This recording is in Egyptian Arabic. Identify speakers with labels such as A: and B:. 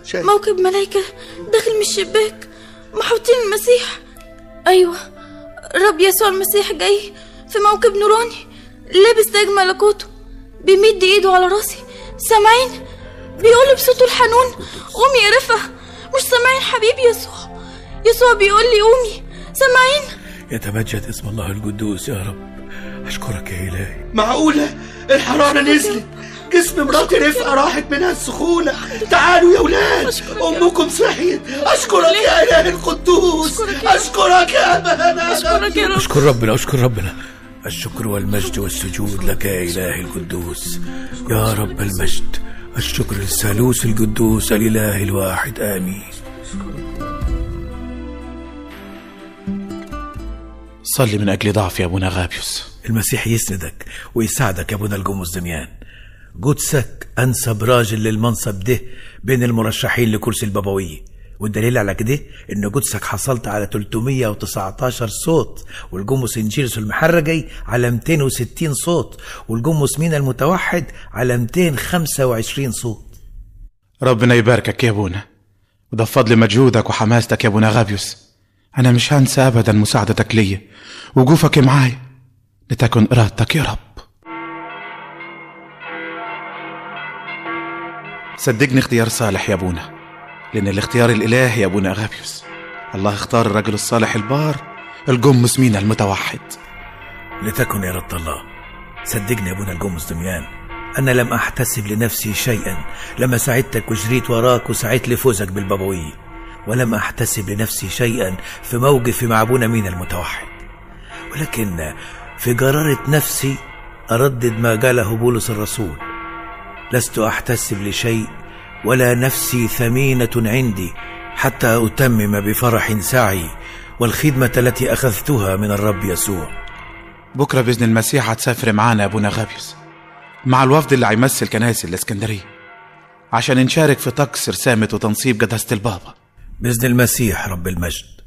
A: شايف
B: موكب ملايكة داخل من الشباك محوطين المسيح أيوة رب يسوع المسيح جاي في موكب نوراني لابس تاج ملكوته بيمد ايده على راسي سامعين بيقول بصوته الحنون قومي يا رفا مش سامعين حبيبي يسوع يسوع بيقول لي قومي سامعين
C: يتمجد اسم الله القدوس يا رب أشكرك يا إلهي
A: معقولة الحرارة نزلت جسم مراتي رفقة راحت منها السخونة تعالوا يا ولاد
B: أشكرك يا
A: أمكم صحيت أشكرك يا إله القدوس
B: أشكرك يا رب.
A: أشكرك يا أبانا
B: أشكرك يا رب
C: أشكر ربنا أشكر ربنا الشكر والمجد والسجود لك يا إلهي القدوس يا رب المجد الشكر للثالوث القدوس الإله الواحد آمين
D: صلي من أجل ضعفي يا أبونا غابيوس
C: المسيح يسندك ويساعدك يا ابونا الجمص دميان قدسك انسب راجل للمنصب ده بين المرشحين لكرسي البابوية والدليل على كده ان قدسك حصلت على 319 صوت والجمص انجيلس المحرجي على 260 صوت والجمص مينا المتوحد على 225 صوت
D: ربنا يباركك يا أبونا وده بفضل مجهودك وحماستك يا أبونا غابيوس أنا مش هنسى أبدا مساعدتك ليا وقوفك معايا لتكن إرادتك يا رب صدقني اختيار صالح يا أبونا لأن الاختيار الإلهي يا أبونا غابيوس الله اختار الرجل الصالح البار الجمس مينا المتوحد
C: لتكن إرادة الله صدقني يا ابونا الجمص دميان أنا لم أحتسب لنفسي شيئا لما ساعدتك وجريت وراك وسعيت لفوزك بالبابوية ولم أحتسب لنفسي شيئا في موقفي مع أبونا مين المتوحد ولكن في قرارة نفسي أردد ما قاله بولس الرسول لست أحتسب لشيء ولا نفسي ثمينة عندي حتى أتمم بفرح سعي والخدمة التي أخذتها من الرب يسوع
D: بكرة بإذن المسيح هتسافر معانا يا أبونا غابيوس مع الوفد اللي هيمثل كنائس الإسكندرية عشان نشارك في طقس رسامة وتنصيب قداسة البابا
C: بإذن المسيح رب المجد